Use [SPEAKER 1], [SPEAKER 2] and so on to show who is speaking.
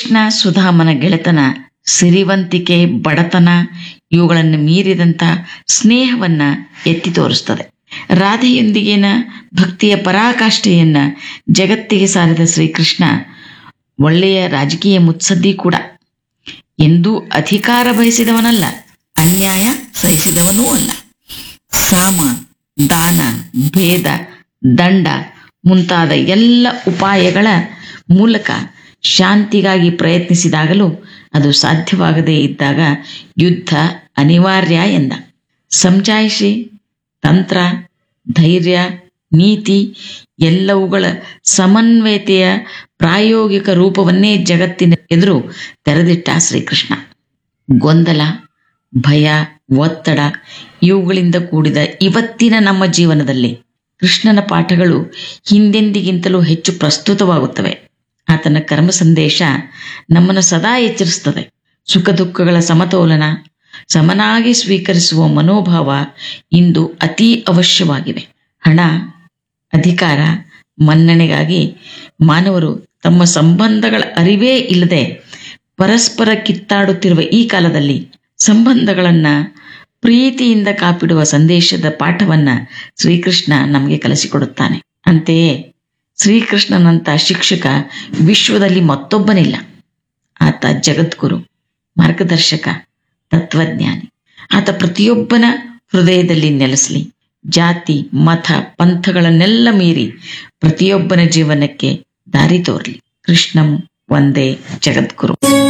[SPEAKER 1] ಕೃಷ್ಣ ಸುಧಾಮನ ಗೆಳೆತನ ಸಿರಿವಂತಿಕೆ ಬಡತನ ಇವುಗಳನ್ನು ಮೀರಿದಂಥ ಸ್ನೇಹವನ್ನ ಎತ್ತಿ ತೋರಿಸ್ತದೆ ರಾಧೆಯೊಂದಿಗಿನ ಭಕ್ತಿಯ ಪರಾಕಾಷ್ಠೆಯನ್ನ ಜಗತ್ತಿಗೆ ಸಾರಿದ ಶ್ರೀಕೃಷ್ಣ ಒಳ್ಳೆಯ ರಾಜಕೀಯ ಮುತ್ಸದ್ದಿ ಕೂಡ ಎಂದೂ ಅಧಿಕಾರ ಬಯಸಿದವನಲ್ಲ ಅನ್ಯಾಯ ಸಹಿಸಿದವನೂ ಅಲ್ಲ ಸಾಮ ದಾನ ಭೇದ ದಂಡ ಮುಂತಾದ ಎಲ್ಲ ಉಪಾಯಗಳ ಮೂಲಕ ಶಾಂತಿಗಾಗಿ ಪ್ರಯತ್ನಿಸಿದಾಗಲೂ ಅದು ಸಾಧ್ಯವಾಗದೇ ಇದ್ದಾಗ ಯುದ್ಧ ಅನಿವಾರ್ಯ ಎಂದ ಸಮಜಾಯಿಷಿ ತಂತ್ರ ಧೈರ್ಯ ನೀತಿ ಎಲ್ಲವುಗಳ ಸಮನ್ವಯತೆಯ ಪ್ರಾಯೋಗಿಕ ರೂಪವನ್ನೇ ಜಗತ್ತಿನ ಎದುರು ತೆರೆದಿಟ್ಟ ಶ್ರೀಕೃಷ್ಣ ಗೊಂದಲ ಭಯ ಒತ್ತಡ ಇವುಗಳಿಂದ ಕೂಡಿದ ಇವತ್ತಿನ ನಮ್ಮ ಜೀವನದಲ್ಲಿ ಕೃಷ್ಣನ ಪಾಠಗಳು ಹಿಂದೆಂದಿಗಿಂತಲೂ ಹೆಚ್ಚು ಪ್ರಸ್ತುತವಾಗುತ್ತವೆ ಆತನ ಕರ್ಮ ಸಂದೇಶ ನಮ್ಮನ್ನು ಸದಾ ಎಚ್ಚರಿಸ್ತದೆ ಸುಖ ದುಃಖಗಳ ಸಮತೋಲನ ಸಮನಾಗಿ ಸ್ವೀಕರಿಸುವ ಮನೋಭಾವ ಇಂದು ಅತೀ ಅವಶ್ಯವಾಗಿವೆ ಹಣ ಅಧಿಕಾರ ಮನ್ನಣೆಗಾಗಿ ಮಾನವರು ತಮ್ಮ ಸಂಬಂಧಗಳ ಅರಿವೇ ಇಲ್ಲದೆ ಪರಸ್ಪರ ಕಿತ್ತಾಡುತ್ತಿರುವ ಈ ಕಾಲದಲ್ಲಿ ಸಂಬಂಧಗಳನ್ನ ಪ್ರೀತಿಯಿಂದ ಕಾಪಿಡುವ ಸಂದೇಶದ ಪಾಠವನ್ನ ಶ್ರೀಕೃಷ್ಣ ನಮಗೆ ಕಲಿಸಿಕೊಡುತ್ತಾನೆ ಅಂತೆಯೇ ಶ್ರೀಕೃಷ್ಣನಂತ ಶಿಕ್ಷಕ ವಿಶ್ವದಲ್ಲಿ ಮತ್ತೊಬ್ಬನಿಲ್ಲ ಆತ ಜಗದ್ಗುರು ಮಾರ್ಗದರ್ಶಕ ತತ್ವಜ್ಞಾನಿ ಆತ ಪ್ರತಿಯೊಬ್ಬನ ಹೃದಯದಲ್ಲಿ ನೆಲೆಸಲಿ ಜಾತಿ ಮತ ಪಂಥಗಳನ್ನೆಲ್ಲ ಮೀರಿ ಪ್ರತಿಯೊಬ್ಬನ ಜೀವನಕ್ಕೆ ದಾರಿ ತೋರಲಿ ಕೃಷ್ಣಂ ಒಂದೇ ಜಗದ್ಗುರು